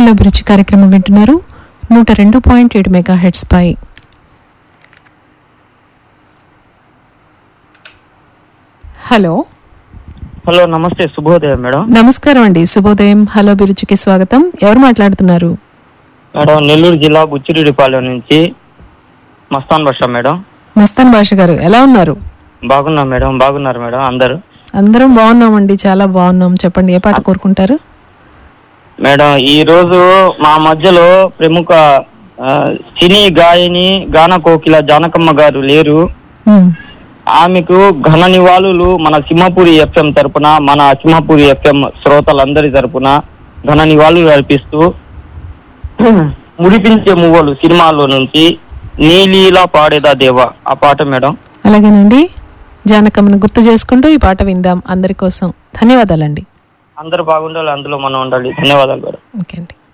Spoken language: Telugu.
హలో అభిరుచి కార్యక్రమం వింటున్నారు నూట రెండు పాయింట్ ఏడు మెగా హెడ్స్ పై హలో హలో నమస్తే శుభోదయం మేడం నమస్కారం అండి శుభోదయం హలో అభిరుచికి స్వాగతం ఎవరు మాట్లాడుతున్నారు మేడం నెల్లూరు జిల్లా బుచ్చిరెడ్డిపాలెం నుంచి మస్తాన్ బషా మేడం మస్తాన్ భాష గారు ఎలా ఉన్నారు బాగున్నాం మేడం బాగున్నారు మేడం అందరూ అందరం బాగున్నామండి చాలా బాగున్నాం చెప్పండి ఏ పాట కోరుకుంటారు మేడం ఈ రోజు మా మధ్యలో ప్రముఖ ఆ, సినీ గాయని గాన కోకిల జానకమ్మ గారు లేరు ఉమ్, ఆమెకు ఘన నివాళులు మన సింహపురి ఎఫ్ఎం తరపున మన సింహపురి ఎఫ్ఎం శ్రోతలందరి తరపున ఘన నివాళులు అర్పిస్తూ మురిపించే మువ్వలు సినిమాలో నుంచి నీలీలా పాడేదా దేవా ఆ పాట మేడం అలాగేనండి జానకమ్మను గుర్తు చేసుకుంటూ ఈ పాట విందాం అందరి కోసం ధన్యవాదాలండి అందరు బాగుండాలి అందులో మనం ఉండాలి ధన్యవాదాలు మేడం ఓకే అండి